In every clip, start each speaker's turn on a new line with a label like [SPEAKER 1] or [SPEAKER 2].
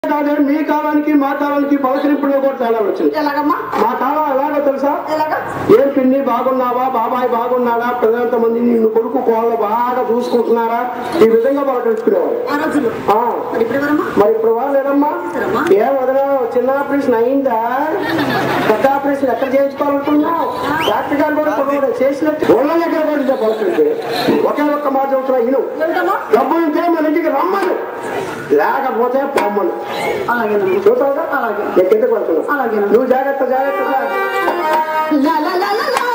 [SPEAKER 1] కాదే మీ కాలానికి మా కాలానికి పలకరింపులో కూడా తేడా వచ్చింది
[SPEAKER 2] ఎలాగమ్మా
[SPEAKER 1] మా కాలం ఎలాగో తెలుసా
[SPEAKER 2] ఎలాగా
[SPEAKER 1] ఏం పిన్ని బాగున్నావా బాబాయ్ బాగున్నాడా ప్రజలంత మంది నిన్ను కొడుకు కోళ్ళు బాగా చూసుకుంటున్నారా ఈ విధంగా పలకరించుకునేవారు
[SPEAKER 2] ఆ రోజులు
[SPEAKER 1] ఆ,
[SPEAKER 2] మరి ఇప్పుడు ఎవరమ్మా
[SPEAKER 1] మరి ఇప్పుడు వాళ్ళు లేదమ్మా
[SPEAKER 2] చేశారమ్మా?
[SPEAKER 1] ఏం వదినా చిన్న ఆపరేషన్ అయిందా పెద్ద ఆపరేషన్ ఎక్కడ చేయించుకోవాలనుకున్నావు డాక్టర్ గారు కూడా కొడుకు చేసినట్టు ఒళ్ళ దగ్గర పడింది పలకరించి ఒకే ఒక్క మాట చెబుతున్నా ఇను
[SPEAKER 2] ఏమిటమ్మా
[SPEAKER 1] డబ్బు ఉంటే మన ఇంటికి రమ్మను లేకపోతే పొమ్మను
[SPEAKER 2] అలాగేనమ్మా
[SPEAKER 1] చూస్తావుగా
[SPEAKER 2] అలాగే.
[SPEAKER 1] నేను కింద పడుతున్నా
[SPEAKER 2] అలాగేనా.
[SPEAKER 1] నువ్వు జాగ్రత్త జాగ్రత్త జాగ్రత్త.
[SPEAKER 2] లా లా లా లా లా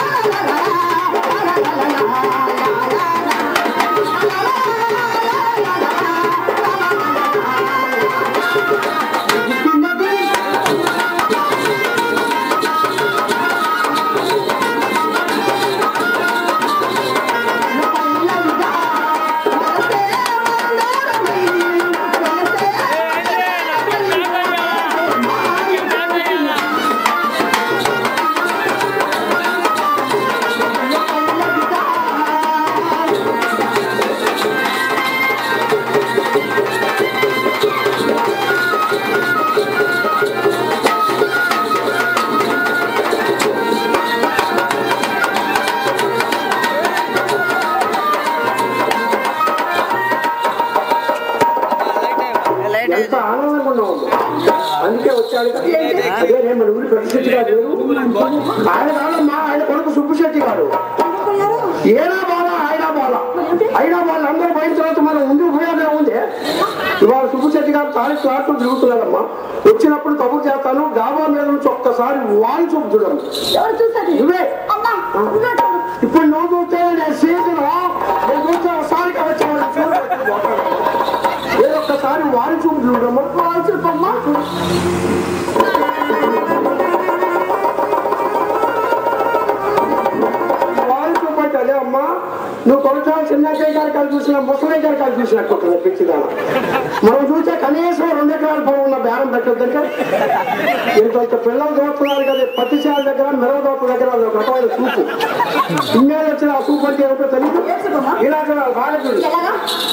[SPEAKER 1] ఎంత ఆనందంగా ఉన్నావు అందుకే వచ్చాడు కదా. అదే నేను మన ఊరి పెద్ద శెట్టి గారు ఆయన కాదమ్మా ఆయన కొడుకు సుబ్బు శెట్టి గారు ఏనా బాల ఆయన బాల అయినా వాళ్ళు అందరూ పోయిన తర్వాత మనం ముందుకు పోయానే ఉంది ఇవాళ సుబ్బు శెట్టి గారు తారీ క్లాట్లు తిరుగుతున్నాడమ్మా వచ్చినప్పుడు కబుర్ చేస్తాను డాబా మీద నుంచి ఒక్కసారి వాయి చూపు చూడండి
[SPEAKER 2] ఎవరు చూసారు
[SPEAKER 1] నువ్వే
[SPEAKER 2] అమ్మా నువ్వే చూడు.
[SPEAKER 1] ఇప్పుడు నువ్వు చూస్తే నేను సీజన్ నేను చూస్తే ఒకసారి వచ్చాను ఏదో ఒక్కసారి వారి చూపు చూడమ్మా
[SPEAKER 2] వాళ్ళు చూపమ్మా
[SPEAKER 1] వారి చూపు అంటే అదే అమ్మా నువ్వు కొనసాగి చిన్నయ్య గారి కాదు చూసిన ముసలయ్య గారి కాదు చూసినట్టు ఉంటుంది పిచ్చిదాన మనం చూస్తే కనీసం రెండు ఎకరాల పొలం ఉన్న బేరం పెట్టద్దంటే ఇంత ఇంత పిల్లలు దోస్తున్నారు కదా పత్తిశాల దగ్గర మిరవ దోత దగ్గర అది ఒక రకమైన చూపు ఇన్నేళ్ళు వచ్చిన ఆ చూపు అంటే ఏమిటో తెలియదు ఇలా చూడాలి బాగా చూడు
[SPEAKER 2] ఎలాగా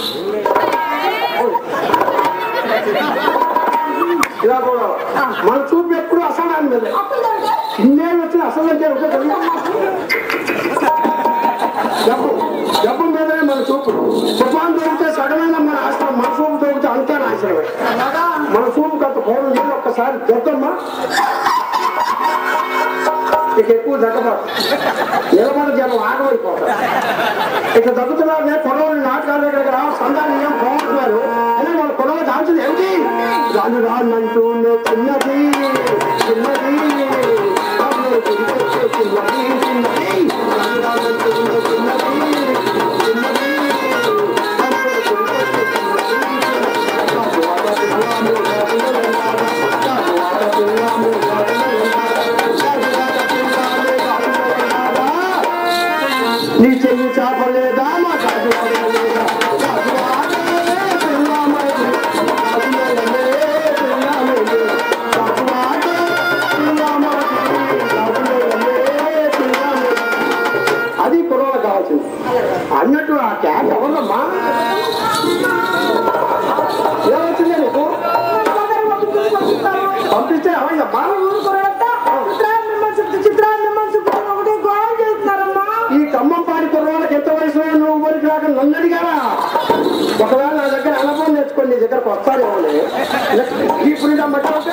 [SPEAKER 1] ఇలా కూడా మన చూపు ఎప్పుడు అసలు మీద
[SPEAKER 2] అప్పుడంటే
[SPEAKER 1] ఇన్నేళ్ళు వచ్చిన అసలు అంటే ఏమిటో తెలియదు డబ్బు డబ్బు మీదనే మన చూపు తుఫాన్ దొరికితే సడమైన మన ఆశ్రమం మన చూపు దొరికితే అంతే నాశనమే
[SPEAKER 2] ఎలాగా
[SPEAKER 1] మన చూపు కంత పూర్వం లేదు ఒక్కసారి దొద్దమ్మా ఇక ఎక్కువ దగ్గబాటు నిలబడి జనం ఆగమైపోతారు ఇక దగ్గుతున్నారు కొడవలు నాటకాల దగ్గర రా సందాన్ని ఏం బాగుంటున్నారు అని వాళ్ళ కొడవ దాల్చింది ఏమిటి రాను రానంటూ చిన్నది చిన్నది రాను తిరిగొచ్చే చిన్నది చిన్నది రాను రానంటూ చిన్నది చిన్నది రాను తిరిగొచ్చే నీ చెయ్యి చాపలేదా మా కాదు పడలేదా? కాదు ఆడే పిల్లమై, కాదు లేలే పిల్లమై. కాదు ఆడే పిల్లమై, కాదు లేలే పిల్లమై. అది కుర్రోళ్ళకి కావాల్సింది అన్నట్టు ఆ క్యాట్ ఎవరమ్మా ఏమవుతుందే నీకు పంపిస్తే ఏమైందమ్మా ఈ ఖమ్మం పాడి కుర్రోళ్ళకి ఎంత వయసులో నువ్వు ఊరికి రాక నన్ను అడిగారా ఒకవేళ నా దగ్గర అనుభవం నేర్చుకొని నీ దగ్గరకు వస్తారేమో ఇప్పుడు మట్టి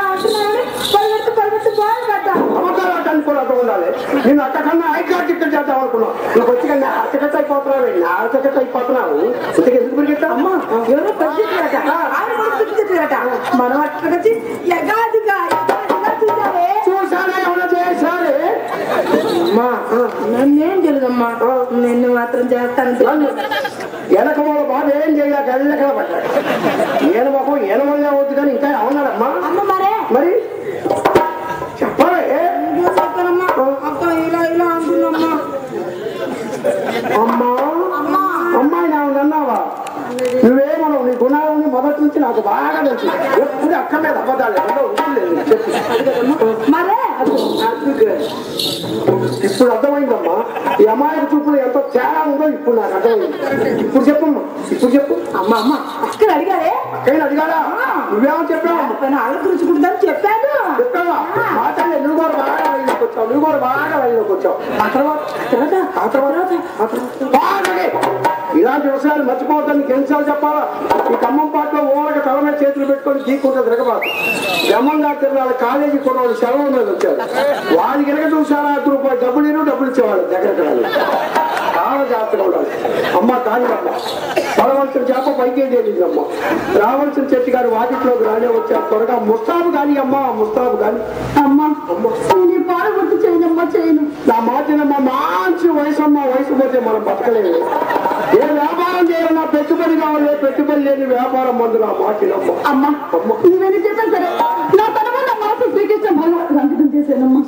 [SPEAKER 1] అబద్ధాలు అడ్డానికి కూడా అర్థం ఉండాలి నేను అక్కడన్నా ఐ కార్డ్ టికెట్ చేద్దాం అనుకున్నావు నువ్వు వచ్చి కానీ ఆ టికెట్ అయిపోతున్నావు నా టికెట్ అయిపోతున్నావు ఇంతకు ఎందుకు పరిగెత్తా అమ్మా
[SPEAKER 2] ఎవరో పెద్దట ఆయన కూడా పెద్దట మనం అక్కడికి ఎగాదిగా ఎగాదిగా చూసావే
[SPEAKER 1] చూసానే ఏమైనా చేశారే అమ్మా ఆ.
[SPEAKER 2] నన్నేం తెలియదమ్మా నిన్ను మాత్రం చేస్తాను
[SPEAKER 1] నన్ను వెనక వాళ్ళ బాబు ఏం చేయలేక ఎల్లకల పడ్డాడు ఈయన మొహం ఈయన వల్ల అవుద్ది కానీ ఇంకా ఏమన్నాడమ్మా
[SPEAKER 2] అమ్మ మరే
[SPEAKER 1] మరి చెప్పరే
[SPEAKER 2] ఇంకేం చెప్తానమ్మా అక్క ఇలా ఇలా అంటుందమ్మా
[SPEAKER 1] అమ్మా
[SPEAKER 2] అమ్మా
[SPEAKER 1] అమ్మాయి నా అన్నావా నువ్వేమన్నావు నీ గుణాలని మొదటి నుంచి నాకు బాగా తెలుసు ఎప్పుడు అక్క మీద అబద్ధాలు ఎవరో ఉంటుంది చెప్పు
[SPEAKER 2] మరే
[SPEAKER 1] అందుకే. ఇప్పుడు అర్థమైందమ్మా ఈ అమ్మాయి చూపులు ఎంత తేడా ఉందో ఇప్పుడు నాకు అర్థమైంది ఇప్పుడు చెప్పమ్మా ఇప్పుడు చెప్పు
[SPEAKER 2] అమ్మ అమ్మ అక్కడ అడిగారే
[SPEAKER 1] అక్కయ్య అడిగారా నువ్వేమో చెప్పావు
[SPEAKER 2] తన ఆళ్ళు గురించుకుంటాను చెప్పాను
[SPEAKER 1] చెప్పావా మాట్లాడి నువ్వు కూడా బాగా లైన్లోకి వచ్చావు నువ్వు కూడా బాగా లైన్లోకి వచ్చావు ఆ తర్వాత
[SPEAKER 2] తర్వాత
[SPEAKER 1] ఆ తర్వాత ఆ తర్వాత బాగానే. ఇలాంటి విషయాలు మర్చిపోవద్దని నీకు ఎన్నిసార్లు చెప్పాలా ఈ ఖమ్మం పాటలో ఓరక తల మీద చేతులు పెట్టుకొని గీకుంటే తిరగబాదు బ్రహ్మంగా తిరగాలి కాలేజీ కూడా వాళ్ళు సెలవు మీద వచ్చారు వాళ్ళు కనుక చూసారా ఐదు రూపాయలు డబ్బులు లేను డబ్బులు ఇచ్చేవాళ్ళు దగ్గర చాలా జాగ్రత్తగా ఉండాలి అమ్మ కాని అమ్మ పడవలసిన చేప పైకే తేలిందమ్మ రావాల్సిన చెట్టు గారు వాకిట్లోకి రానే వచ్చారు త్వరగా ముస్తాబు కానీ అమ్మ ముస్తాబు కానీ
[SPEAKER 2] అమ్మ నేను పాలు గుర్తు చేయనమ్మా చేయను
[SPEAKER 1] నా మాటినమ్మ మంచి వయసు అమ్మ వయసు పోతే మనం బతకలేము ఏ వ్యాపారం చేయాలన్నా పెట్టుబడి కావాలి పెట్టుబడి లేని వ్యాపారం మందు నా మాటినమ్మ
[SPEAKER 2] అమ్మ నువ్వేమి చెప్పాను సరే నా తనమో నా మనసు శ్రీకృష్ణ భగవాన్ అంకితం చేశానమ్మా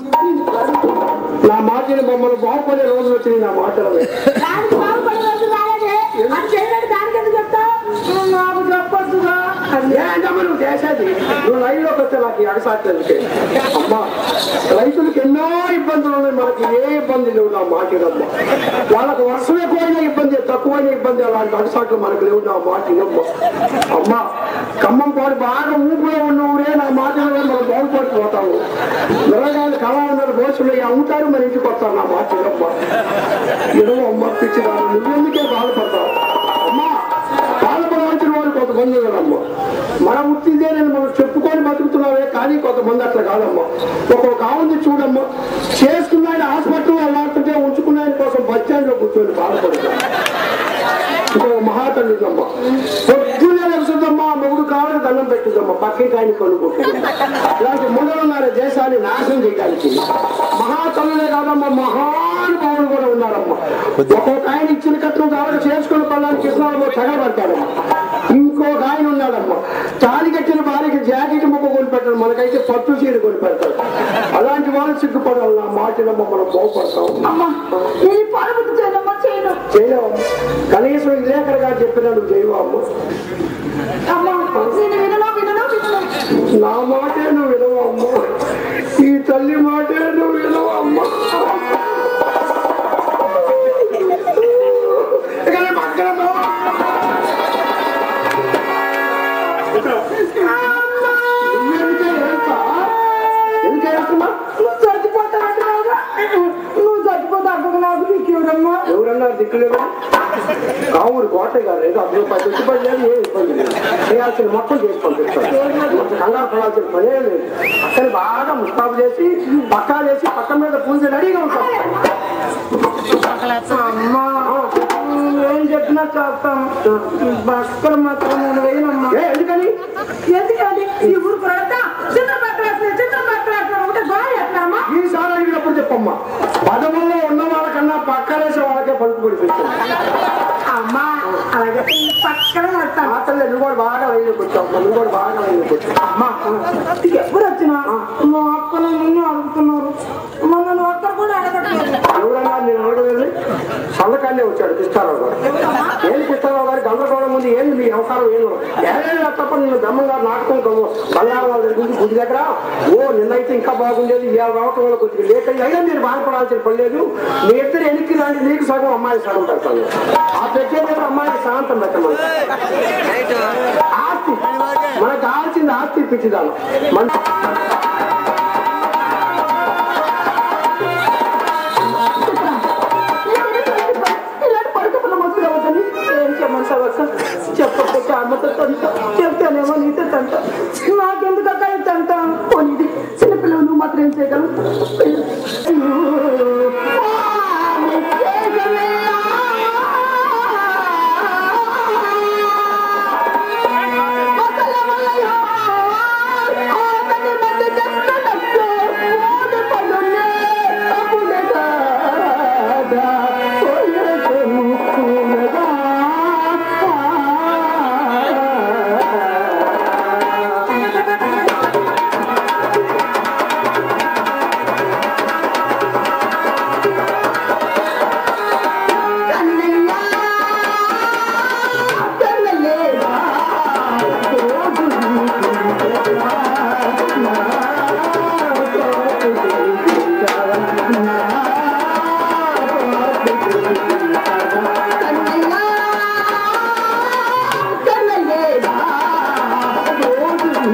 [SPEAKER 1] నా మాటిని మమ్మల్ని బాగుపడే రోజులు వచ్చినాయి నా మాటలు
[SPEAKER 2] దానికి బాగుపడే రోజు రాలేదే అది చేయలేదు దానికి ఎందుకు చెప్తావు నాకు చెప్పొద్దుగా
[SPEAKER 1] ఏంటమ్మా నువ్వు చేసేది నువ్వు లైవ్ లోకి వస్తే నాకు ఎగసాట్లేదు అమ్మా రైతులకు ఎన్నో ఇబ్బందులు ఉన్నాయి మనకి ఏ ఇబ్బంది లేవు నా మాటినమ్మ వాళ్ళకు వర్షం ఎక్కువైన ఇబ్బంది తక్కువైన ఇబ్బంది అలాంటి అగసాట్లు మనకు లేవు నా మాటినమ్మ అమ్మా ఖమ్మం పాడు బాగా ఊపిలో ఉన్న ఊరే నా మాటలు మనం బాగుపడిపోతాము నిలగాలి కళా ఉన్నారు దోషులు అమ్ముతారు మన ఇంటికి వస్తాను నా మాటినమ్మ ఎరువు అమ్మ పిచ్చిదారు నువ్వెందుకే బాధపడతావు అమ్మా బాధపడవలసిన వాళ్ళు కొంతమంది ఉన్నారమ్మా మన వృత్తి ఇదేనని మనం చెప్పుకొని బతుకుతున్నావే కానీ కొంతమంది అట్లా కాదమ్మా ఒక్కొక్క ఆవుంది చూడమ్మా చేసుకున్న ఆయన హాస్పిటల్ వెళ్ళాడుతుంటే ఉంచుకున్న ఆయన కోసం బస్ స్టాండ్ లో కూర్చొని బాధపడుతుంది ఇంకో మహాతల్లి ఉందమ్మా పొద్దున్నే తెలుసుదమ్మా మొగుడు కావాలి దండం పెట్టిందమ్మా పక్కింటి ఆయన కొనుక్కుంటుంది ఇలాంటి మొదలు ఉన్నారు దేశాన్ని నాశనం చేయడానికి మహాతల్లులే కాదమ్మా మహానుభావులు కూడా ఉన్నారమ్మా ఒక్కొక్క ఆయన ఇచ్చిన కట్నం కావాలి చేసుకున్న పళ్ళని కృష్ణాలు తగలబడతాడమ్మా ఇంకొక ఆయన ఉన్నాడమ్మా తాలి కట్టిన భార్యకి జాకెట్ ముక్క కొని పెట్టడం మనకైతే పట్టు చీర కొని పెడతాడు అలాంటి వాళ్ళు సిగ్గుపడాలి నా మాటలమ్మ మనం బాగుపడతాం
[SPEAKER 2] అమ్మ నేను పాలు గుర్తు చేయనమ్మా చేయను
[SPEAKER 1] చేయలేవమ్మ కనీసం విలేకరు గారు చెప్పినా నువ్వు చేయవమ్మ
[SPEAKER 2] అమ్మ నేను వినను వినను వినను
[SPEAKER 1] నా మాటే నువ్వు వినవమ్మ ఈ తల్లి మాటే నువ్వు వినవమ్మ ఇక నీ పక్కన పో. నువ్వెందుకే ఏడుస్తా? ఎందుకు ఏడుస్తున్నావ్?
[SPEAKER 2] నువ్వు చచ్చిపోతానంటున్నావుగా నువ్వు చచ్చిపోతే అక్కడికి నాకు నీకు ఎవరమ్మా
[SPEAKER 1] ఎవరన్నా దిక్కులేవు కావురు కోటయ్య గారు ఏదో అందులో పది పెట్టుబడి లేదు ఏ ఇబ్బంది లేదు చేయాల్సిన మొత్తం చేసి పంపిస్తాను కంగారు పడాల్సిన పనే లేదు అక్కడ బాగా ముస్తాబు చేసి పక్కా చేసి పక్క మీద పూజ రెడీగా ఉంటాం
[SPEAKER 2] అమ్మా ఏం చెప్పినా చేస్తాం బస్కలు మాత్రం నేను వేయనమ్మా
[SPEAKER 1] ఏ ఎందుకని
[SPEAKER 2] ఎందుకండి ఈ ఊరు కొడతా చిన్న పక్కన చిన్న పక్కన ఉంటే బాగా చేస్తామా
[SPEAKER 1] ఈసారి అడిగినప్పుడు చెప్పమ్మా పదవుల్లో ఉన్న వాళ్ళకన్నా పక్కనేసే వాళ్ళకే పలుకు పడిపిస్తాం
[SPEAKER 2] అమ్మా అలాగే పక్కన పెడతాను
[SPEAKER 1] మాటలు నువ్వు కూడా బాగా లైన్లోకి వచ్చావు నువ్వు కూడా బాగా లైన్లోకి వచ్చావు
[SPEAKER 2] అమ్మా ఎప్పుడు వచ్చినా మా అక్కలు నిన్ను అడుగుతున్నారు మన ఒక్కరు కూడా అడగట్లేదు
[SPEAKER 1] ఎవరన్నా నేను అడగలేదు సంతకాన్నే వచ్చాడు కృష్ణారావు గారు ఏం కృష్ణారావు గారు గందరగోళం ముందు ఏంది మీ అవసరం ఏం ఏదైనా తప్ప నేను బ్రహ్మంగారు నాటకం కమ్ము బంగారం వాళ్ళ గురించి గుడి దగ్గర ఓ నిన్నైతే ఇంకా బాగుండేది ఇవాళ రావటం వల్ల కొద్దిగా లేక అయినా మీరు బాధపడాల్సిన పని లేదు మీ ఇద్దరు ఎనికి రాండి నీకు సగం అమ్మాయి సగం పెడతాను ఆ పెట్టే దగ్గర అమ్మాయికి శాంతం పెట్టమని ఆస్తి మనకు కావాల్సింది ఆస్తి పిచ్చిదాను మన
[SPEAKER 2] ఇలాంటి పడుకున్న మనుషులు అవ్వదని ఏం చేయమంటావు అక్క చెప్పకపోతే అమ్మతో తంట చెప్తానేమో నీతో తంట నాకెందుకు అక్క ఈ తంట పోనీది చిన్నపిల్లలు నువ్వు మాత్రం ఏం చేయగలవు
[SPEAKER 1] ఆ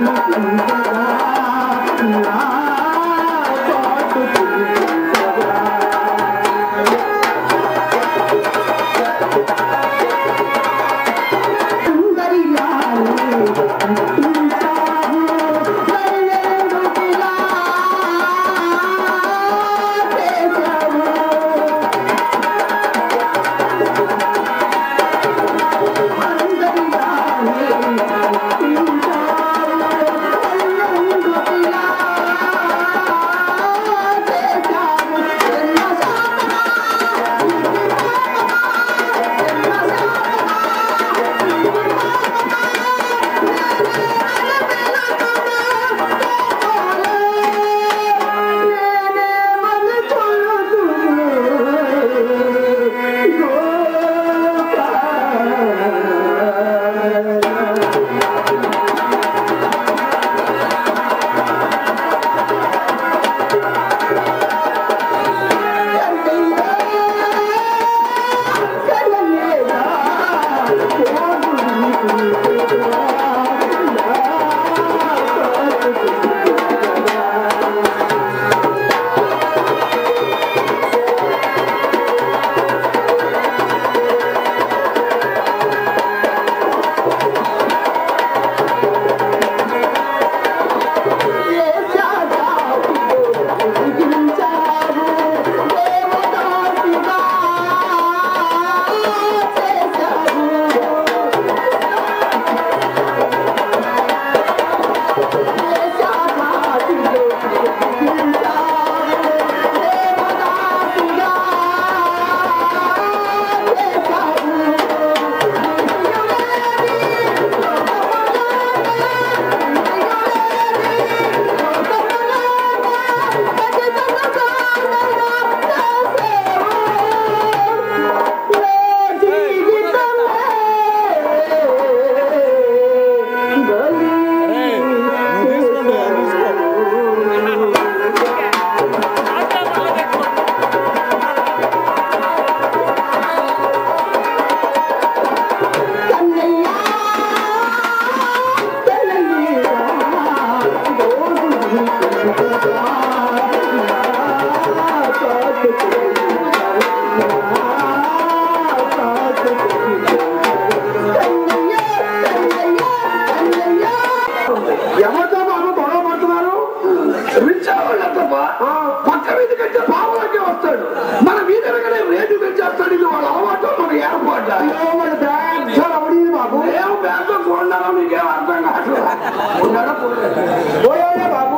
[SPEAKER 1] ఎవరితో బాబు గొడవ పడుతున్నారు
[SPEAKER 3] రిచ్చావాళ్ళంతప్ప పక్క వీధి కంటే పావులకే వస్తాడు మన వీధి వెనకనే రేటు పెంచేస్తాడు ఇది వాళ్ళ అలవాటు మన ఏర్పాటు
[SPEAKER 1] అయ్యో, మరి పెద్ద రౌడీ బాబు
[SPEAKER 3] ఏం బ్యాంకు చూడాలో మీకేం అర్థం కాదు ఉన్నాడా పోలేదా?
[SPEAKER 1] పోయాడే బాబు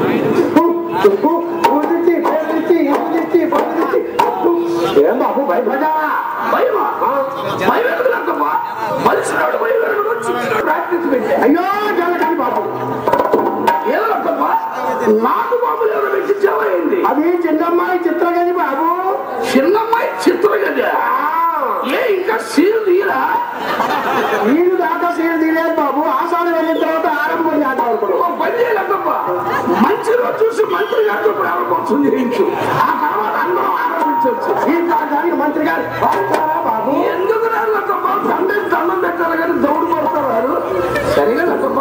[SPEAKER 1] తుప్పు ఊదిచ్చి పేరుచ్చి ఊదిచ్చి పొద్దుచ్చి ఏం బాబు భయపడ్డావా
[SPEAKER 3] భయమా భయం ఎందుకులంతప్ప మనిషినాడు భయం ఎరుగుడు చిన్న ప్రాక్టీస్ పెట్టే
[SPEAKER 1] అయ్యో జల్లకండి బాబు
[SPEAKER 3] ఏదంతప్ప నాకు బాబులు ఎవరు పెట్టించావా ఏంటి
[SPEAKER 1] అది చిన్నమ్మాయి చిత్రగది బాబు
[SPEAKER 3] చిన్నమ్మాయి చిత్రగది ఏ ఇంకా సీల్ తీరా
[SPEAKER 1] నీళ్ళు దాకా సీలు తీయలేదు బాబు ఆసాలు వెళ్ళిన తర్వాత ఆరంభం ఆట
[SPEAKER 3] ఓ పని చేయాలంతప్ప మంచి రోజు చూసి మంత్రి గారితో ప్రారంభోత్సవం చేయించు ఆ తర్వాత అందరం ఆరంభించవచ్చు
[SPEAKER 1] ఈ దానికి మంత్రి గారు వస్తారా బాబు
[SPEAKER 3] ఎందుకు రాళ్ళప్ప తండ్రి దండం పెట్టాలి కానీ దౌడు పడతారు వారు సరిగా లప్ప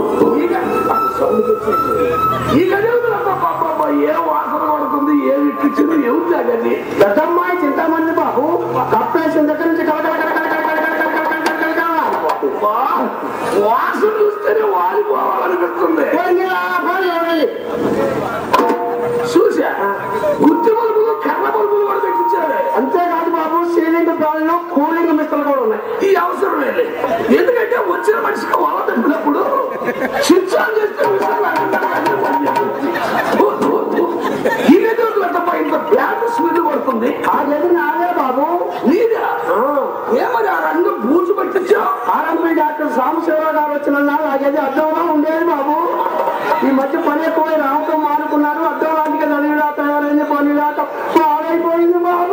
[SPEAKER 3] ఈ గదిలో ఏ వాసన పడుతుంది ఏ ఇట్టించింది ఏముంది ఆ గది
[SPEAKER 1] పెద్దమ్మాయి చింతామణి బాబు కప్పేసిన దగ్గర నుంచి కలకల కలకల కలకల కలకల కలకల కలకల కలకల.
[SPEAKER 3] వా, వాసన చూస్తేనే వాలిపోవాలనిపిస్తుంది
[SPEAKER 1] పోనీలా, పోనీ.
[SPEAKER 3] చూసా గుత్తి బల్బులు కర్ర బల్బులు కూడా పెట్టించారు
[SPEAKER 1] అంతేకాదు బాబు సీలింగ్ ఫ్యాన్లు కూలింగ్ మిస్టర్లు కూడా ఉన్నాయి
[SPEAKER 3] ఈ అవసరం లేదు ఎందుకంటే వచ్చిన మనిషికి వాళ్ళ తప్పినప్పుడు స్విచ్ ఆన్ చేస్తే విషయాలు అన్నీ పనిచేస్తుంది. ఊ, ఊ, ఊ. ఈ గదిలో తప్ప ఇంత బ్లాక్ స్మెల్ పడుతుంది
[SPEAKER 1] ఆ గది నాదే బాబు
[SPEAKER 3] నీదా
[SPEAKER 1] ఆ,
[SPEAKER 3] ఏమని ఆ రంగు బూజు పట్టించావు
[SPEAKER 1] ఆర్ఎంపీ డాక్టర్ సాంబశివరావు గారు వచ్చిన నాడు ఆ గది అద్దంలో ఉండేది బాబు ఈ మధ్య పని ఎక్కువై రావటం మానుకున్నారు అద్దం లాంటిగా నలివిలా తయారైంది పని రాక పాడైపోయింది బాబు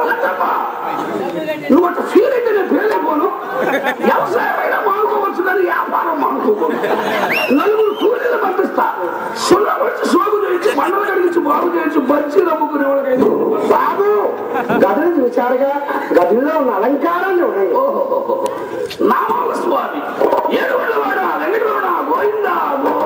[SPEAKER 3] నువ్వు అట్లా ఫీల్ అయితే నేను ఫెయిల్ అయిపోను వ్యవసాయం అయినా మానుకోవచ్చు కానీ వ్యాపారం మానుకోకూడదు నలుగురు కూలీలు పంపిస్తా సున్నా వచ్చి సోగు చేయించి మండలు కడిగించి బాగు చేయించి బజ్జీ నమ్ముకునే వాళ్ళకైతే
[SPEAKER 1] బాబు గదిని చూశారుగా గదిలో ఉన్న అలంకారాలు ఉన్నాయి
[SPEAKER 3] నామాల స్వామి ఏడువాడ వెంకటరమణ గోవింద గోవింద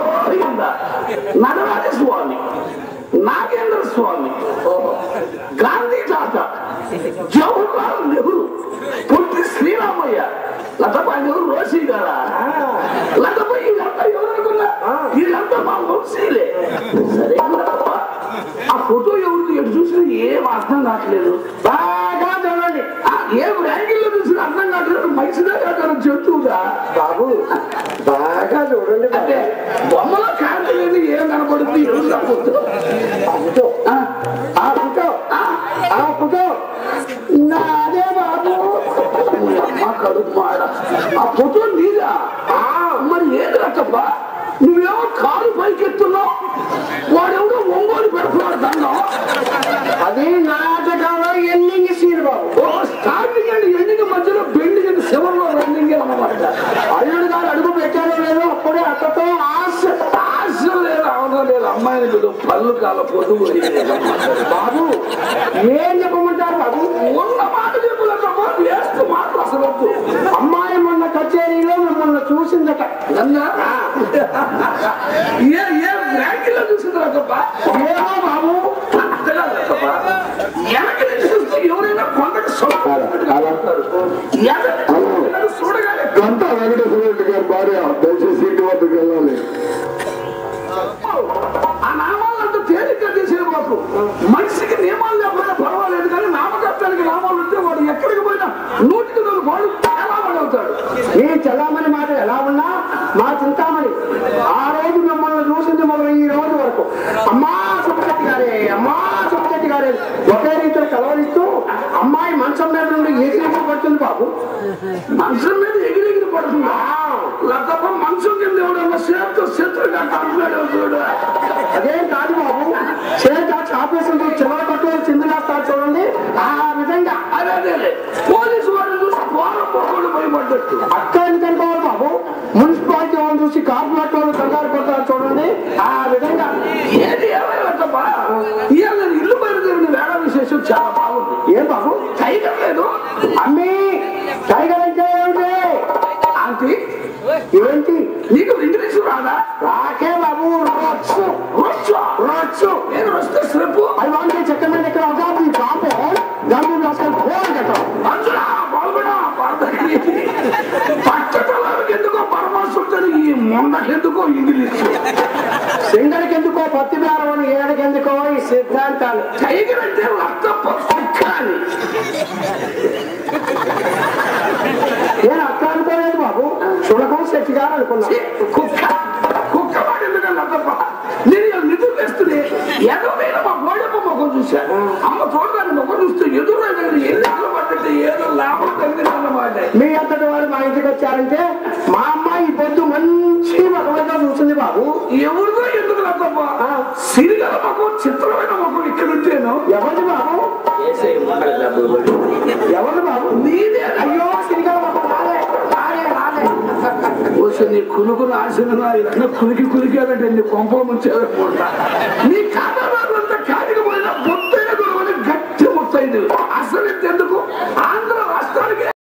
[SPEAKER 3] నడరాజ స్వామి నాగేంద్ర స్వామి గాంధీ తాత జవహర్లాల్ నెహ్రూ పుట్టి శ్రీరామయ్య లతపై నెహ్రూ రోషి గారా లతపై వీళ్ళంతా ఎవరనుకున్నా వీళ్ళంతా మా వంశీలే సరే లతప్ప, ఆ ఫోటో ఎవరిది ఎటు చూసినా ఏం అర్థం కావట్లేదు
[SPEAKER 1] బాగా చూడండి
[SPEAKER 3] ఆ, ఏం ర్యాంకిల్లో చూసినా అర్థం కావట్లేదు మనిషిదా కాదు జంతువుదా
[SPEAKER 1] బాబు బాగా చూడండి
[SPEAKER 3] అంటే
[SPEAKER 1] బాబు
[SPEAKER 3] బొమ్మలో కాంతి లేదు ఏం కనపడుతుంది ఏం కనపడుతుంది
[SPEAKER 1] ఆ ఫోటో
[SPEAKER 3] ఆ,
[SPEAKER 1] ఆ ఫోటో ఆ ఫోటో నాదే బాబు
[SPEAKER 3] మీ అమ్మ కడుపు మాడ ఆ ఫోటో నీదా ఆ, మరి ఏది రకప్ప నువ్వేమో కాలు పైకెత్తున్నావు వాడెవడో ఒంగోలు పెడుతున్నాడు దండం
[SPEAKER 1] అది నాటకంలో ఎన్నింగ్ సీన్ బాబు
[SPEAKER 3] ఓ స్టార్టింగ్ అండ్ ఎండింగ్ మధ్యలో బెండింగ్ అండ్ శివరిలో రన్నింగ్ అన్నమాట
[SPEAKER 1] అల్లుడు గారు అడుగు పెట్టారో లేదో అప్పుడే అక్కతో ఆశ
[SPEAKER 3] ఆశ లేదు అవడం లేదు అమ్మాయిని వీడు పళ్ళు కాల పొదుగు
[SPEAKER 1] బాబు ఏం చెప్పమంటారు బాబు
[SPEAKER 3] ఉన్న మాట చెప్పులమ్మా వేస్ట్ మాటలు అసలు వద్దు
[SPEAKER 1] అమ్మాయి మొన్న కచేరీలో మిమ్మల్ని చూసిందట
[SPEAKER 3] నన్నా ఏ ఏ ర్యాంకిల్లో చూసింది రకప్ప
[SPEAKER 1] ఏమో బాబు
[SPEAKER 3] వెనక నుంచి చూస్తే ఎవరైనా కొండకు చూడగానే
[SPEAKER 4] గంట వెంకటేశ్వర రెడ్డి గారి భార్య దయచేసి ఇంటి వద్దకు వెళ్ళాలి
[SPEAKER 3] ఆ నామాలంతా తేలిగ్గా తీసేయబాకు మనిషికి నియమాలు లేకపోయినా పర్వాలేదు కానీ నామకర్తానికి నామాలు ఉంటే వాడు ఎక్కడికి పోయినా నూటికి నూరు వాడు ఎలా అవుతాడు
[SPEAKER 1] మీ చలామణి మాట ఎలా ఉన్నా మా చింతామణి ఆ రోజు మిమ్మల్ని చూసింది మొదలు ఈ రోజు వరకు అమ్మా సుబ్బశెట్టి గారే అమ్మా సుబ్బశెట్టి గారే ఒకే రీతిలో కలవరిస్తూ అమ్మాయి మంచం మీద నుండి ఎగిరి పడుతుంది బాబు
[SPEAKER 3] మంచం మీద ఎగిరెగిరి పడుతుందా లేకపోతే మంచం కింద ఎవడన్నా చేతితో శత్రుగా కంటున్నాడు చూడు
[SPEAKER 1] అదేం కాదు బాబు చేత ఆపేసింది చివర పట్టు చిందులేస్తారు చూడండి ఆ విధంగా
[SPEAKER 3] అదే అదే పోలీసు వాడిని చూసి పోరం పొక్కలు భయపడ్డట్టు
[SPEAKER 1] అక్క ఎందుకంటారు బాబు మున్సిపాలిటీ వాళ్ళని చూసి కార్పొరేట్ వాళ్ళు కంగారు పడతారు చూడండి ఆ విధంగా
[SPEAKER 3] ఏది ఏమైనా ఇవాళ నేను ఇల్లు బయలుదేరిన వేళ విశేషం చాలా బాగుంది
[SPEAKER 1] ఏం బాబు
[SPEAKER 3] టైగర్ లేదు
[SPEAKER 1] అమ్మి టైగర్ అంటే ఏమిటి
[SPEAKER 3] ఆంటీ
[SPEAKER 1] ఏంటి
[SPEAKER 3] నీకు ఇంగ్లీష్ రాదా
[SPEAKER 1] రాకే బాబు రొచ్చు
[SPEAKER 3] రొచ్చు
[SPEAKER 1] రొచ్చు
[SPEAKER 3] నేను వస్తే శ్రప్పు
[SPEAKER 1] ఐ వాంట్ చెక్క మీద ఇక్కడ ఒక మీ కాపే గంగు రాసుకొని ఫోన్ కట్టం
[SPEAKER 3] అంచులా పాల్గొనా పట్టడానికి ఎందుకో పరమాశ ఉంటాడు ఈ మొండకెందుకో ఇంగ్లీష్
[SPEAKER 1] సింగడికి ఎందుకో పత్తి బేరం అని ఏడకి ఎందుకో ఈ సిద్ధాంతాలు
[SPEAKER 3] టైగర్ అంటే రక్త కుక్క అని
[SPEAKER 1] నేను అక్క అనుకోలేదు బాబు చుడకం శెట్టి గారు అనుకున్నా
[SPEAKER 3] ఛీ, కుక్క కుక్క వాడు ఎందుకన్నా తప్ప నేను ఇలా నిధులు వేస్తుంది ఎదవైన మా గోడమ్మ మొక్క చూశాను అమ్మ చూడడానికి మొక్క చూస్తే ఎదురు దగ్గర ఎల్లు పడ్డట్టు ఏదో లాభం తగ్గిందన్నమాట
[SPEAKER 1] మీ అంతటి వారు మా ఇంటికి వచ్చారంటే మా అమ్మాయి పొద్దు మంచి మగవైగా చూసింది బాబు
[SPEAKER 3] ఎవరిదో ఎందుకు తప్ప సిరిగల మొక్కం చిత్రమైన మొక్కం ఇక్కడ ఉంటేను
[SPEAKER 1] ఎవరిది బాబు ఎవరిది బాబు
[SPEAKER 3] నీదే
[SPEAKER 1] అయ్యో సిరిగా రాలే రాలే రాలే
[SPEAKER 3] వచ్చి నీ కునుకు నాశనంగా ఇదన్నా కునికి కునికారంటే నీ కొంప ముంచేదనుకుంటా నీ కాదనంతా కాడికి పోయినా ముత్తైన గురువని గట్టి ముత్తైంది అసలు ఎందుకు ఆంధ్ర